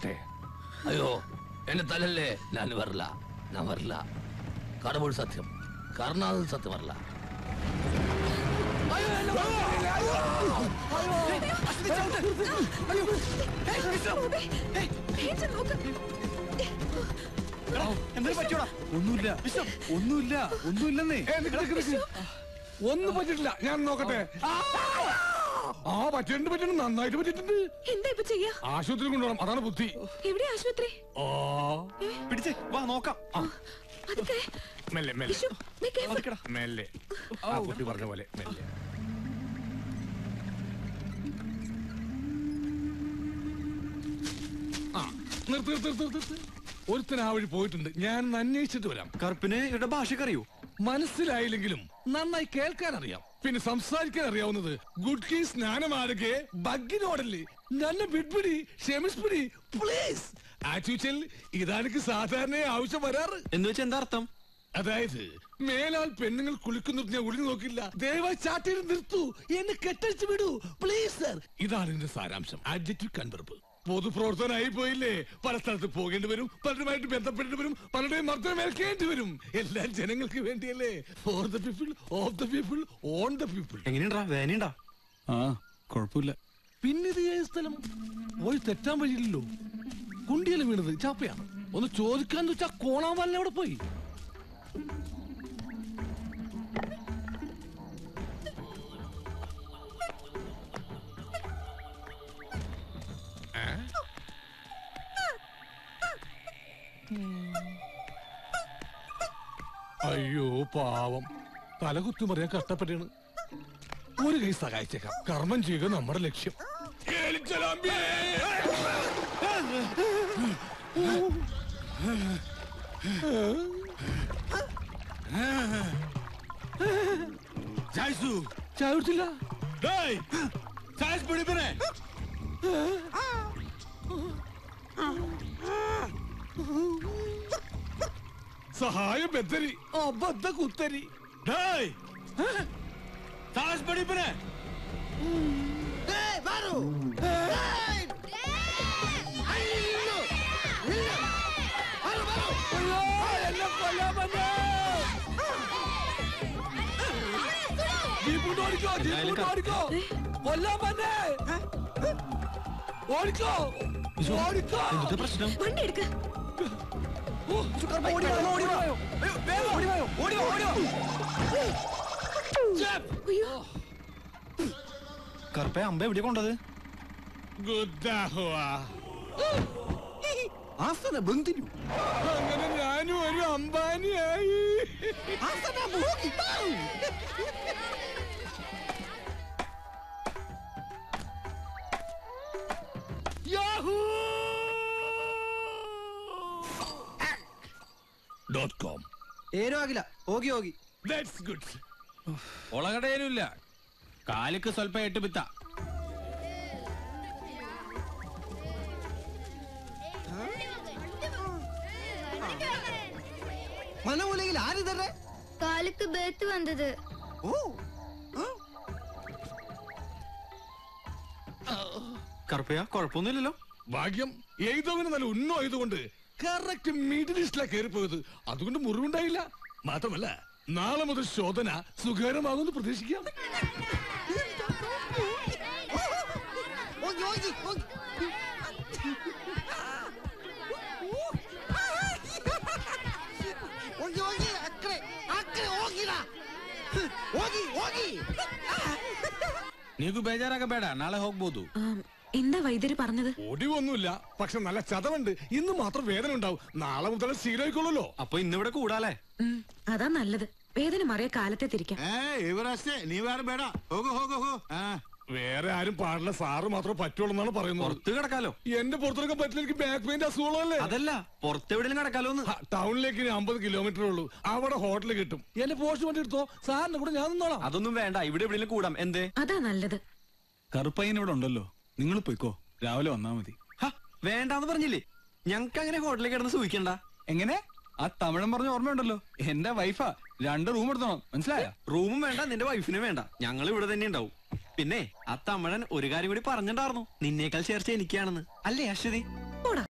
നോക്കട്ടെ അയ്യോ എന്റെ തലല്ലേ ഞാൻ വരില്ല ഞാൻ വരില്ല കടവുൾ സത്യം കർണാടക സത്യം വരില്ല എന്തൊരു പറ്റിയോടാ ഒന്നുമില്ല ഒന്നുമില്ല ഒന്നുമില്ലെന്നേ ഏ, നിക്ക്, നിക്ക്, നിക്ക്. ഒന്നും പറ്റിയിട്ടില്ല ഞാൻ നോക്കട്ടെ ആ! ആ പറ്റിയിട്ടുണ്ട് പറ്റിയിട്ടുണ്ട് നന്നായിട്ട് പറ്റിയിട്ടുണ്ട് എന്താ ഇപ്പൊ ചെയ്യാ ആശുപത്രി കൊണ്ടുപോകണം അതാണ് ബുദ്ധി എവിടെ ആശുപത്രി ആ പിടിച്ചേ വാ നോക്കാം അതൊക്കെ മെല്ലെ മെല്ലെ വിഷു നീ careful. പതുക്കെടാ. മെല്ലെ ആ കുട്ടി പറഞ്ഞ പോലെ മെല്ലെ ആ നിർത്ത് നിർത്ത് നിർത്ത് നിർത്ത് ഒരുത്തൻ ആ വഴി പോയിട്ടുണ്ട് ഞാൻ അന്വേഷിച്ചിട്ട് വരാം കറുപ്പിന് ഇവിടെ ഭാഷയൊക്കെ അറിയോ മനസ്സിലായില്ലെങ്കിലും നന്നായി കേൾക്കാൻ അറിയാം പിന്നെ സംസാരിക്കാൻ അറിയാവുന്നത് ഗുഡ് കീ സ്നാനമാരൊക്കെ ബഗ്ഗിനോടല്ലേ നല്ല വിഡ്പിടി ക്ഷമിസ്പിടി പ്ലീസ് ആക്ച്വൽ ഇതാണെനിക്ക് സാധാരണ ആവശ്യം വരാറ് എന്ന് വെച്ചാൽ എന്താ അർത്ഥം അതായത് മേലാൽ പെണ്ണുങ്ങൾ കുളിക്കുന്നത് ഞാൻ ഒളിഞ്ഞു നോക്കില്ല ദയവായി ചാട്ടിയിൽ നിർത്തൂ എന്നെ കെട്ടഴിച്ചു വിടൂ പ്ലീസ് സർ ഇതാണ് എന്റെ സാരാംശം അഡ്ജക്റ്റീവ് കൺവെർബ് പൊതുപ്രവർത്തനായി പോയില്ലേ പല സ്ഥലത്ത് പോകേണ്ടി വരും പലരുമായിട്ട് ബന്ധപ്പെടേണ്ടി വരും പലരുടെയും മർദ്ദനം ഏൽക്കേണ്ടി വരും എല്ലാം ജനങ്ങൾക്ക് വേണ്ടിയല്ലേ for the people of the people on the people എങ്ങനെയുണ്ടാ വേനയുണ്ടാ ആ കുഴപ്പമില്ല പിന്നെ ഇത് ഏത് സ്ഥലം പോയി തെറ്റാൻ വഴിയില്ലല്ലോ കുണ്ടിയല്ല വീണത് ചാപ്പയാണ് ഒന്ന് ചോദിക്കാന്ന് വെച്ചാ കോണാമല്ല അവിടെ പോയി അയ്യോ പാവം തലകുത്തി മറിയാൻ കഷ്ടപ്പെട്ടാണ് ഒരു കൈ സഹായിച്ചേക്കാം കർമ്മം ചെയ്യുക നമ്മുടെ ലക്ഷ്യം എലിച്ചലാമ്പി! ജായ്സു ചായ കുടിച്ചില്ല ഡേയ് ചായസ് പിടിപ്പിനെ സഹായം ബെത്തരി അബദ്ധ കുത്തരി ഡേയ് ചായസ് പിടിപ്പിനെ എന്നെ കൊല്ലാൻ വന്നേ! ജീപ്പ് കൊണ്ട് ഓടിക്കോ ജീപ്പ് കൊണ്ട് ഓടിക്കോ കൊല്ലാൻ വന്നേ ഓടിക്കോ ഓടിക്കോ എന്താ പ്രശ്നം വണ്ടി എടുക്ക അയ്യോ കറുപ്പെ അമ്പ എവിടെ കൊണ്ടത് ഗുദ്ദാഹുവാ. ആസന ബന്ധിനു അങ്ങനെ ഞാനും ഒരു അംബാനിയായി യാഹൂ ഡോട്ട് കോം ಏನೂ ಆಗಿಲ್ಲ ಹೋಗಿ ಹೋಗಿ ദാറ്റ്സ് ഗുഡ് ಒಳಗಡೆಯೇನಿಲ್ಲ ಕಾಲಕ್ಕೆ ಸ್ವಲ್ಪ ಎಟ್ಟು ಬಿತ್ತ ಮನವೊಲೆಗಿಲ್ಲ ಯಾರಿದ್ದಾರೆ காலுக்கு பேத்து வந்தது ಓ കറുപ്പയ കുഴപ്പമൊന്നുമില്ലല്ലോ ഭാഗ്യം എഴുതവന് നല്ല ഉന്നോ ആയതുകൊണ്ട് കറക്റ്റ് മിഡിൽ ഈസ്റ്റിലാ കയറിപ്പോയത് അതുകൊണ്ട് മുറിവുണ്ടായില്ല മാത്രമല്ല നാളെ മുതൽ ശോധന സുഖകരമാകുമെന്ന് പ്രതീക്ഷിക്കാം ಹೋಗಿ ಹೋಗಿ ಹೋಗಿ ಹೋಗಿ ಹೋಗಿ ಅಕ್ಕರೆ ಅಕ್ಕರೆ ಹೋಗಿರ ಹೋಗಿ ಹೋಗಿ ನೀಗೂ ಬೇಜಾರಾಗಬೇಡ ನಾಳೆ ಹೋಗ್ಬೋದು ആം, എന്താ വൈദ്യര് പറഞ്ഞത് ഒടിവൊന്നുമില്ല പക്ഷെ നല്ല ചതവുണ്ട് ഇന്ന് മാത്രം വേദന ഉണ്ടാവും നാളെ മുതൽ ശീലമായിക്കൊള്ളല്ലോ അപ്പൊ ഇന്നിവിടെ കൂടാലേ ഉം, അതാ നല്ലത് വേദന മാറിയ കാലത്തെ തിരിക്കാം ಏ ಇವರಷ್ಟೇ ನೀವ್ಯಾರು ಬೇಡ ಹೋಗು ಹೋಗು ಹೋಗು ಹಾ വേറെ ആരും പാടില്ല സാറ് മാത്രമേ പറ്റുള്ളൂ എന്നാണ് പറയുന്നത് പുറത്ത് കിടക്കാലോ എന്റെ പുറത്തിറക്കാൻ പറ്റില്ല എനിക്ക് ബാക്ക് പെയിന്റ് അസുഖമുള്ളതല്ലേ അതല്ല പുറത്തെവിടെയും കിടക്കാലോന്ന് ഹ, ടൗണിലേക്ക് ഇനി അമ്പത് കിലോമീറ്റർ ഉള്ളൂ അവിടെ ഹോട്ടൽ കിട്ടും എന്റെ പോസ്റ്റ് വണ്ടി എടുത്തോ സാറിന്റെ കൂടെ ഞാൻ നിന്നോളാം അതൊന്നും വേണ്ട ഇവിടെ എവിടെയെങ്കിലും കൂടാം എന്തേ അതാ നല്ലത് കറുപ്പയ്യൻ ഇവിടെ ഉണ്ടല്ലോ നിങ്ങൾ പോയിക്കോ രാവിലെ വന്നാ മതി ഹ, വേണ്ടാന്ന് പറഞ്ഞില്ലേ ഞങ്ങക്ക് അങ്ങനെ ഹോട്ടലിൽ കിടന്ന് സൂഹിക്കണ്ട എങ്ങനെ ആ തമിഴൻ പറഞ്ഞ ഓർമ്മയുണ്ടല്ലോ എന്റെ വൈഫാ രണ്ട് റൂം എടുത്തോണം മനസ്സിലായ റൂമും വേണ്ട നിന്റെ വൈഫിനും വേണ്ട ഞങ്ങൾ ഇവിടെ തന്നെ ഉണ്ടാവും പിന്നെ ആ തമിഴൻ ഒരു കാര്യം കൂടി പറഞ്ഞിട്ടുണ്ടായിരുന്നു നിന്നേക്കാൾ ചേർച്ച എനിക്കാണെന്ന് അല്ലേ അശ്വതി പോടാ